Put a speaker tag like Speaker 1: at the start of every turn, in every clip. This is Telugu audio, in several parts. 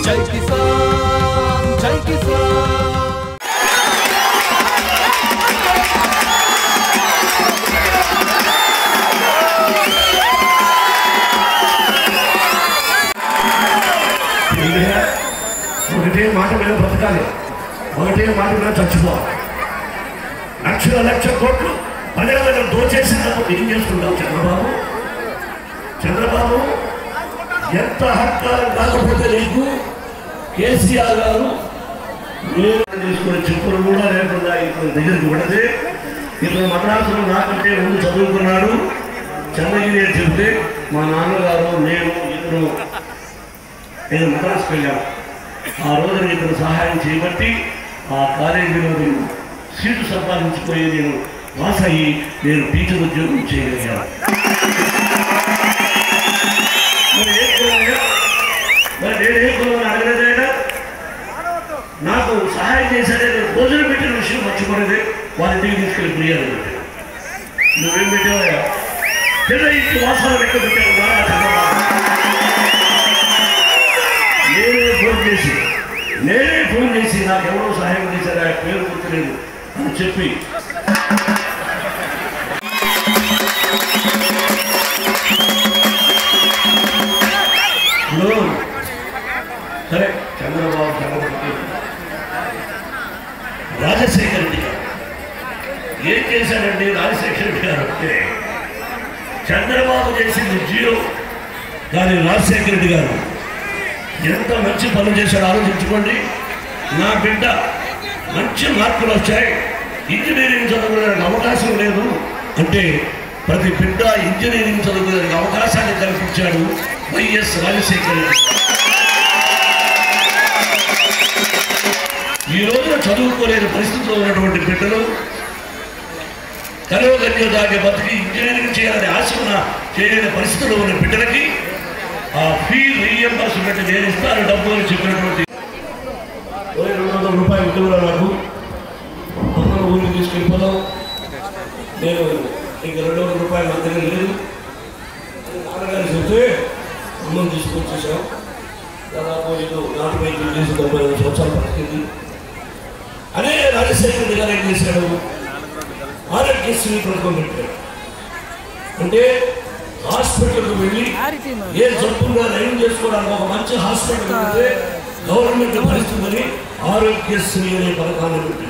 Speaker 1: జై కిసాన్ జై కిసాన్
Speaker 2: ఇదే ఒకటే మాట మీద బ్రతకాలి ఒకటే మాట మీద చచ్చిపోవాలి లక్షల లక్ష కోట్లు ప్రజల దగ్గర దోచేసినప్పుడు ఏం చేస్తున్నావు చంద్రబాబు చంద్రబాబు ఎంత హక్కారం కాకపోతే నీకు కేసీఆర్ గారు నేను తీసుకునే చెప్పులు కూడా లేకుండా ఇతను దగ్గరికి పడితే ఇతను మద్రాసులో నాకంటే ముందు చదువుకున్నాడు చంద్రగిరి అని చెప్తే మా నాన్నగారు నేను ఇతను నేను మద్రాసుకు వెళ్ళాను ఆ రోజున ఇతను సహాయం చేయబట్టి ఆ కాలేజీలో నేను సీటు సంపాదించుకొని నేను పాస్ అయ్యి నేను టీచర్ ఉద్యోగం చేయగలిగాను మరి ఏ కులమయ్యా? మరి నేను ఏ కులం అడగలేదైనా నాకు సహాయం చేశాడే నేను భోజనం పెట్టిన విషయం మర్చిపోలేదు వాళ్ళ ఇంటికి తీసుకెళ్ళి బిర్యానీ పెట్టాను నువ్వేం పెట్టావయ్యా పెద్ద ఇంటి వాసన లెక్క పెట్టావు నారా చంద్రబాబు నేనే ఫోన్ చేసి నేనే ఫోన్ చేసి నాకు ఎవరో సహాయం చేశారు ఆ పేరు గుర్తులేదు అని చెప్పి ఇప్పుడు సరే చంద్రబాబు చంద్రబాబు రాజశేఖర రెడ్డి గారు ఏం చేశాడండి రాజశేఖర రెడ్డి గారు అంటే చంద్రబాబు చేసింది జీరో కానీ రాజశేఖర రెడ్డి గారు ఎంత మంచి పనులు చేశాడో ఆలోచించుకోండి నా బిడ్డ మంచి మార్కులు వచ్చాయి ఇంజనీరింగ్ చదువుకోవడానికి అవకాశం లేదు అంటే ప్రతి బిడ్డ ఇంజనీరింగ్ చదువుకోవడానికి అవకాశాన్ని కల్పించాడు వైఎస్ రాజశేఖర రెడ్డి ఈ రోజున చదువుకోలేని పరిస్థితిలో ఉన్నటువంటి బిడ్డలు కలవగన్య దాటి బతికి ఇంజనీరింగ్ చేయాలని ఆశ ఉన్న చేయలేని పరిస్థితుల్లో ఉన్న బిడ్డలకి ఆ ఫీ రీఎంబర్స్మెంట్ నేను ఇస్తాను డబ్బు అని చెప్పినటువంటి ఓ రెండు వందల రూపాయలు ఉద్యోగులు నాకు అందరూ ఊరికి తీసుకెళ్ళిపోదాం నేను ఇంక రెండు వందల రూపాయలు నా దగ్గర లేదు నాన్నగారు చెప్తే అమ్మని తీసుకొచ్చేసాం దాదాపు ఏదో నాటు వైద్యం చేసి డెబ్బై ఐదు సంవత్సరాలు బతికింది అదే రాజశేఖర రెడ్డి గారు ఏం చేశాడు ఆరోగ్యశ్రీ పథకం పెట్టాడు అంటే హాస్పిటల్కి వెళ్ళి ఏ జబ్బుగా నయం చేసుకోవడానికి ఒక మంచి హాస్పిటల్ ఉంటే గవర్నమెంట్ భరిస్తుందని ఆరోగ్యశ్రీ అనే పథకాన్ని పెట్టాడు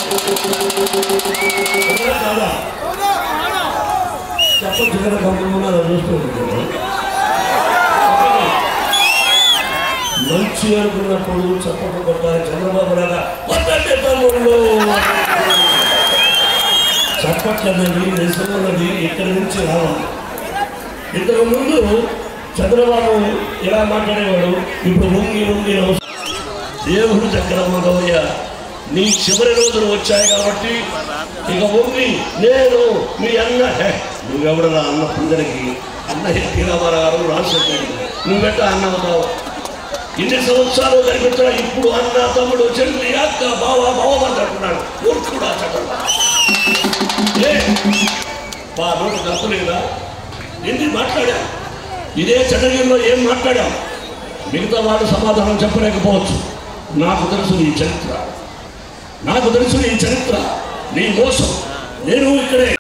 Speaker 2: అవునా కాదా? చెప్పచ్చు కదా కంపెనీ అలా చూస్తూ ఉంటుంది మంచి అనుకున్నప్పుడు చప్పట్లు కొట్టాలి చంద్రబాబు లాగా వద్దంటే తమ్ముళ్ళు చప్పట్లన్నది నిజమన్నది ఇక్కడి నుంచి రావాలి ఇంతకు ముందు చంద్రబాబు ఎలా మాట్లాడేవాడు ఇప్పుడు వంగి వంగి నమస్కారం. దేవుడు చక్రమ్మ గౌరయ్య నీ చివరి రోజులు వచ్చాయి కాబట్టి ఇక వంగి నేను మీ అన్న హే, నువ్వెవడరా అన్న పిల్లలకి అన్న ఎన్టీ రామారావు గారు రాజశేఖర్ నువ్వెట్ట అన్న అవుతావు ఇన్ని సంవత్సరాలు కనిపించడం ఇప్పుడు అన్న తమ్ముడు చెల్లి అక్క బావ బావ అంటున్నాడు కూడా చక్కగా ఏ మా నోటు తప్పులేదా ఎన్ని మాట్లాడాం ఇదే చటగిరిలో ఏం మాట్లాడాం మిగతా వాడు సమాధానం చెప్పలేకపోవచ్చు నాకు తెలుసు నీ చరిత్ర నాకు తెలుసు నీ చరిత్ర నీ మోసం నేను ఇక్కడే